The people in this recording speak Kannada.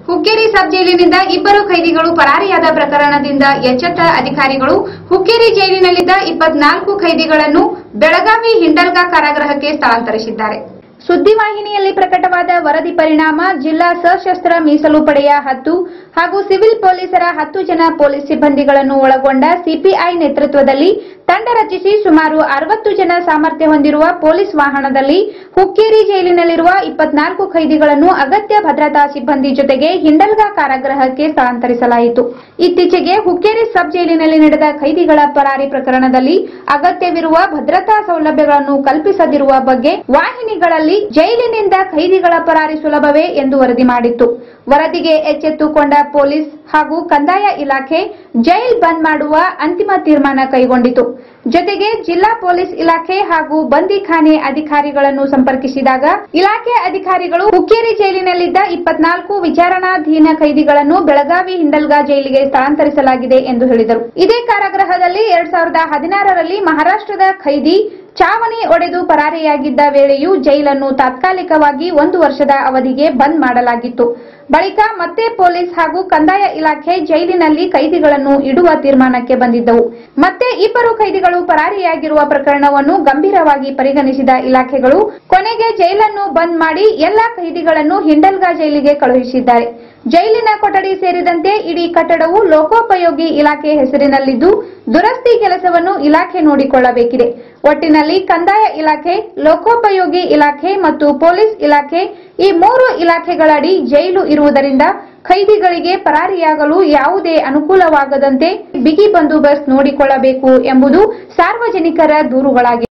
ಹುಕ್ಕೇರಿ ಸಬ್ ಜೈಲಿನಿಂದ ಇಬ್ಬರು ಖೈದಿಗಳು ಪರಾರಿಯಾದ ಪ್ರಕರಣದಿಂದ ಎಚ್ಚೆತ್ತ ಅಧಿಕಾರಿಗಳು ಹುಕ್ಕೇರಿ ಜೈಲಿನಲ್ಲಿದ್ದ ಇಪ್ಪತ್ನಾಲ್ಕು ಖೈದಿಗಳನ್ನು ಬೆಳಗಾವಿ ಹಿಂಡಲ್ಗಾ ಕಾರಾಗೃಹಕ್ಕೆ ಸ್ಥಳಾಂತರಿಸಿದ್ದಾರೆ ಸುದ್ದಿವಾಹಿನಿಯಲ್ಲಿ ಪ್ರಕಟವಾದ ವರದಿ ಪರಿಣಾಮ ಜಿಲ್ಲಾ ಸಶಸ್ತ್ರ ಮೀಸಲು ಪಡೆಯ ಹತ್ತು ಹಾಗೂ ಸಿವಿಲ್ ಪೊಲೀಸರ ಹತ್ತು ಜನ ಪೊಲೀಸ್ ಸಿಬ್ಬಂದಿಗಳನ್ನು ಒಳಗೊಂಡ ಸಿಪಿಐ ನೇತೃತ್ವದಲ್ಲಿ ತಂಡ ರಚಿಸಿ ಸುಮಾರು ಅರವತ್ತು ಜನ ಸಾಮರ್ಥ್ಯ ಹೊಂದಿರುವ ಪೊಲೀಸ್ ವಾಹನದಲ್ಲಿ ಹುಕ್ಕೇರಿ ಜೈಲಿನಲ್ಲಿರುವ ಇಪ್ಪತ್ನಾಲ್ಕು ಖೈದಿಗಳನ್ನು ಅಗತ್ಯ ಭದ್ರತಾ ಸಿಬ್ಬಂದಿ ಜೊತೆಗೆ ಹಿಂಡಲ್ಗಾ ಕಾರಾಗೃಹಕ್ಕೆ ಸ್ಥಳಾಂತರಿಸಲಾಯಿತು ಇತ್ತೀಚೆಗೆ ಹುಕ್ಕೇರಿ ಸಬ್ ಜೈಲಿನಲ್ಲಿ ನಡೆದ ಖೈದಿಗಳ ಪರಾರಿ ಪ್ರಕರಣದಲ್ಲಿ ಅಗತ್ಯವಿರುವ ಭದ್ರತಾ ಸೌಲಭ್ಯಗಳನ್ನು ಕಲ್ಪಿಸದಿರುವ ಬಗ್ಗೆ ವಾಹಿನಿಗಳಲ್ಲಿ ಜೈಲಿನಿಂದ ಖೈದಿಗಳ ಪರಾರಿ ಸುಲಭವೇ ಎಂದು ವರದಿ ಮಾಡಿತ್ತು ವರದಿಗೆ ಎಚ್ಚೆತ್ತುಕೊಂಡ ಪೊಲೀಸ್ ಹಾಗೂ ಕಂದಾಯ ಇಲಾಖೆ ಜೈಲ್ ಬಂದ್ ಮಾಡುವ ಅಂತಿಮ ತೀರ್ಮಾನ ಕೈಗೊಂಡಿತು ಜೊತೆಗೆ ಜಿಲ್ಲಾ ಪೊಲೀಸ್ ಇಲಾಖೆ ಹಾಗೂ ಬಂದಿಖಾನೆ ಅಧಿಕಾರಿಗಳನ್ನು ಸಂಪರ್ಕಿಸಿದಾಗ ಇಲಾಖೆ ಅಧಿಕಾರಿಗಳು ಹುಕ್ಕೇರಿ ಜೈಲಿನಲ್ಲಿದ್ದ ಇಪ್ಪತ್ನಾಲ್ಕು ವಿಚಾರಣಾಧೀನ ಖೈದಿಗಳನ್ನು ಬೆಳಗಾವಿ ಹಿಂಡಲ್ಗಾ ಜೈಲಿಗೆ ಸ್ಥಳಾಂತರಿಸಲಾಗಿದೆ ಎಂದು ಹೇಳಿದರು ಇದೇ ಕಾರಾಗೃಹದಲ್ಲಿ ಎರಡ್ ಸಾವಿರದ ಹದಿನಾರರಲ್ಲಿ ಮಹಾರಾಷ್ಟ್ರದ ಖೈದಿ ಚಾವಣಿ ಒಡೆದು ಪರಾರಿಯಾಗಿದ್ದ ವೇಳೆಯೂ ಜೈಲನ್ನು ತಾತ್ಕಾಲಿಕವಾಗಿ ಒಂದು ವರ್ಷದ ಅವಧಿಗೆ ಬಂದ್ ಮಾಡಲಾಗಿತ್ತು ಬಳಿಕ ಮತ್ತೆ ಪೊಲೀಸ್ ಹಾಗೂ ಕಂದಾಯ ಇಲಾಖೆ ಜೈಲಿನಲ್ಲಿ ಖೈದಿಗಳನ್ನು ಇಡುವ ತೀರ್ಮಾನಕ್ಕೆ ಬಂದಿದ್ದವು ಮತ್ತೆ ಇಬ್ಬರು ಖೈದಿಗಳು ಪರಾರಿಯಾಗಿರುವ ಪ್ರಕರಣವನ್ನು ಗಂಭೀರವಾಗಿ ಪರಿಗಣಿಸಿದ ಇಲಾಖೆಗಳು ಕೊನೆಗೆ ಜೈಲನ್ನು ಬಂದ್ ಮಾಡಿ ಎಲ್ಲಾ ಖೈದಿಗಳನ್ನು ಹಿಂಡಲ್ಗಾ ಜೈಲಿಗೆ ಕಳುಹಿಸಿದ್ದಾರೆ ಜೈಲಿನ ಕೊಠಡಿ ಸೇರಿದಂತೆ ಇಡೀ ಕಟ್ಟಡವು ಲೋಕೋಪಯೋಗಿ ಇಲಾಖೆ ಹೆಸರಿನಲ್ಲಿದ್ದು ದುರಸ್ತಿ ಕೆಲಸವನ್ನು ಇಲಾಖೆ ನೋಡಿಕೊಳ್ಳಬೇಕಿದೆ ಒಟ್ಟಿನಲ್ಲಿ ಕಂದಾಯ ಇಲಾಖೆ ಲೋಕೋಪಯೋಗಿ ಇಲಾಖೆ ಮತ್ತು ಪೊಲೀಸ್ ಇಲಾಖೆ ಈ ಮೂರು ಇಲಾಖೆಗಳಡಿ ಜೈಲು ಇರುವುದರಿಂದ ಖೈದಿಗಳಿಗೆ ಪರಾರಿಯಾಗಲು ಯಾವುದೇ ಅನುಕೂಲವಾಗದಂತೆ ಬಿಗಿ ಬಂದೋಬಸ್ತ್ ನೋಡಿಕೊಳ್ಳಬೇಕು ಎಂಬುದು ಸಾರ್ವಜನಿಕರ ದೂರುಗಳಾಗಿವೆ